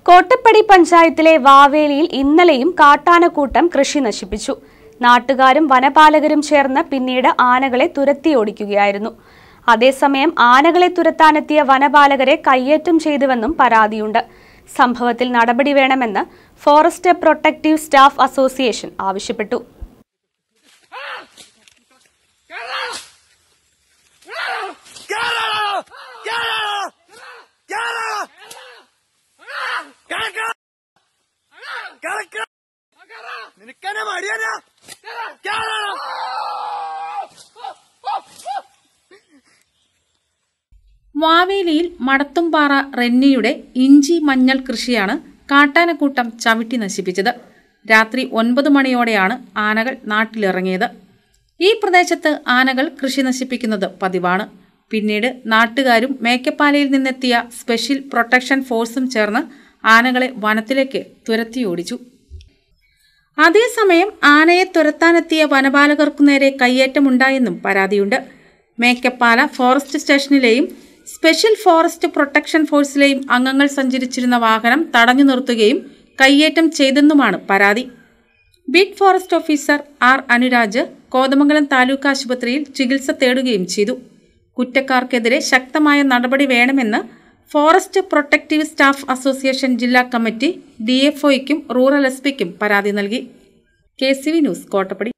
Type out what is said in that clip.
കോട്ടപ്പടി പഞ്ചായത്തിലെ വാവേലിയിൽ ഇന്നലെയും കാട്ടാനക്കൂട്ടം കൃഷി നശിപ്പിച്ചു നാട്ടുകാരും വനപാലകരും ചേർന്ന് പിന്നീട് ആനകളെ തുരത്തിയോടിക്കുകയായിരുന്നു അതേസമയം ആനകളെ തുരത്താനെത്തിയ വനപാലകരെ കയ്യേറ്റം ചെയ്തുവെന്നും പരാതിയുണ്ട് സംഭവത്തിൽ നടപടി വേണമെന്ന് ഫോറസ്റ്റ് പ്രൊട്ടക്റ്റീവ് സ്റ്റാഫ് അസോസിയേഷൻ ആവശ്യപ്പെട്ടു നിനക്കെന്നെ മടിയാ വാവേലിയിൽ മടത്തുംപാറ റെന്നിയുടെ ഇഞ്ചി മഞ്ഞൾ കൃഷിയാണ് കാട്ടാനക്കൂട്ടം ചവിട്ടി നശിപ്പിച്ചത് രാത്രി ഒൻപത് മണിയോടെയാണ് ആനകൾ നാട്ടിലിറങ്ങിയത് ഈ പ്രദേശത്ത് ആനകൾ കൃഷി നശിപ്പിക്കുന്നത് പതിവാണ് പിന്നീട് നാട്ടുകാരും മേക്കപ്പാലയിൽ നിന്നെത്തിയ സ്പെഷ്യൽ പ്രൊട്ടക്ഷൻ ഫോഴ്സും ചേർന്ന് ആനകളെ വനത്തിലേക്ക് തുരത്തിയോടിച്ചു അതേസമയം ആനയെ തുരത്താനെത്തിയ വനപാലകർക്കു നേരെ കയ്യേറ്റമുണ്ടായെന്നും പരാതിയുണ്ട് മേക്കപ്പാല ഫോറസ്റ്റ് സ്റ്റേഷനിലെയും സ്പെഷ്യൽ ഫോറസ്റ്റ് പ്രൊട്ടക്ഷൻ ഫോഴ്സിലെയും അംഗങ്ങൾ സഞ്ചരിച്ചിരുന്ന വാഹനം തടഞ്ഞു നിർത്തുകയും കയ്യേറ്റം ചെയ്തെന്നുമാണ് പരാതി beat forest officer R Anuraj Kothamangalam taluk ആശുപത്രിയിൽ ചികിത്സ തേടുകയും ചെയ്തു കുറ്റക്കാർക്കെതിരെ ശക്തമായ നടപടി വേണമെന്ന് ഫോറസ്റ്റ് പ്രൊട്ടക്റ്റീവ് സ്റ്റാഫ് അസോസിയേഷൻ ജില്ലാ കമ്മിറ്റി ഡിഎഫ്ഒയ്ക്കും റൂറൽ എസ് പിക്കും പരാതി നൽകി K C V news Kottappadi